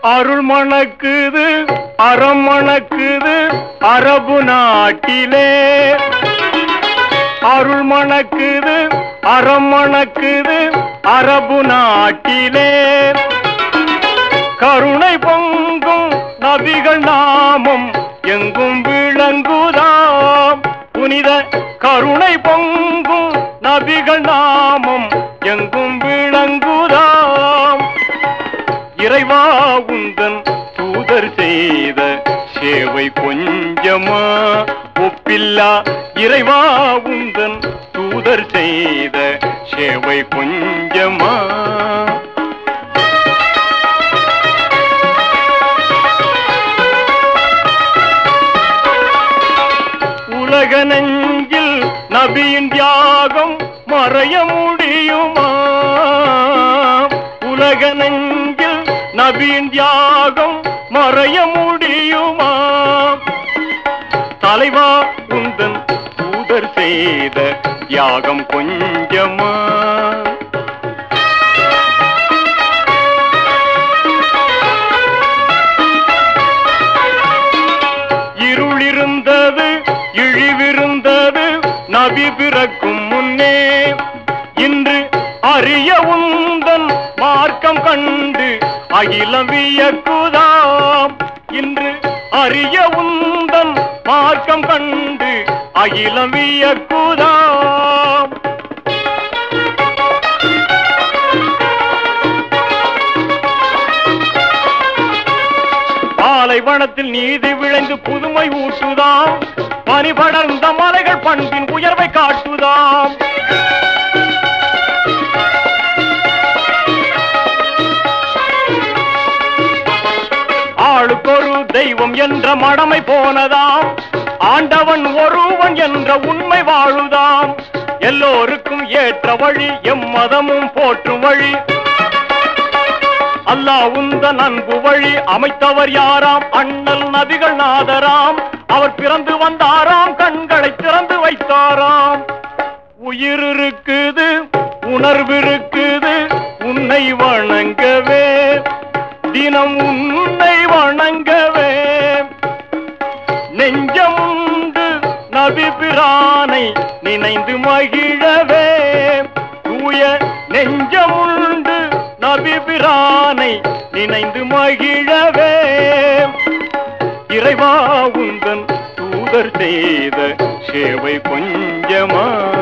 அருள் மணக்குது அறம் மணக்குது அரபு நாட்டிலே அருள் மணக்குது அறம் மணக்குது அரபு நாட்டிலே கருணை பொங்கும் நபிகள் நாமம் எங்கும் விளங்குதாம் புனித கருணை பொங்கும் நபிகள் நாமம் எங்கும் விளங்குதாம் இறைவா உந்தன் தூதர் செய்த சேவை கொஞ்சமா ஒப்பில்லா இறைவா உந்தன் தூதர் செய்த சேவை கொஞ்சமா உலக நெஞ்சில் நபியின் தியாகம் மறைய முடியுமா உலக நெஞ்சில் நபியின் தியாகம் மறைய முடியுமா தலைவா உந்தன் தூதர் செய்த யாகம் கொஞ்சமா இருளிருந்தது இழிவிருந்தது நபி பிறக்கும் முன்னே இன்று அறிய உந்தன் மார்க்கம் கண்டு அகிலம் வியக்குதாம் இன்று அறிய உந்தன் மார்க்கம் கண்டு அகிலம் வியக்குதாம் பாலைவனத்தில் நீதி விளைந்து புதுமை ஊட்டுதாம் பனி படர்ந்த மலைகள் பண்பின் உயர்வை காட்டுதாம் ஆளுக்கொரு தெய்வம் என்ற மடமை போனதாம் ஆண்டவன் ஒருவன் என்ற உண்மை வாழுதாம் எல்லோருக்கும் ஏற்ற வழி எம்மதமும் போற்றும் வழி அல்லாஹ் உந்தன் அன்பு வழி அமைத்தவர் யாராம் அண்ணல் நபிகள் நாதராம் அவர் பிறந்து வந்தாராம் கண்களை திறந்து வைத்தாராம் உயிர் இருக்குது உணர்வு இருக்குது உன்னை வணங்கவே தினம் உன்னை வணங்கவே நெஞ்சமுண்டு நபி பிரானை நினைந்து மகிழவே தூய நெஞ்சமுண்டு நபி பிரானை நினைந்து மகிழவே இறைவா உந்தன் தூதர் செய்த சேவை கொஞ்சமா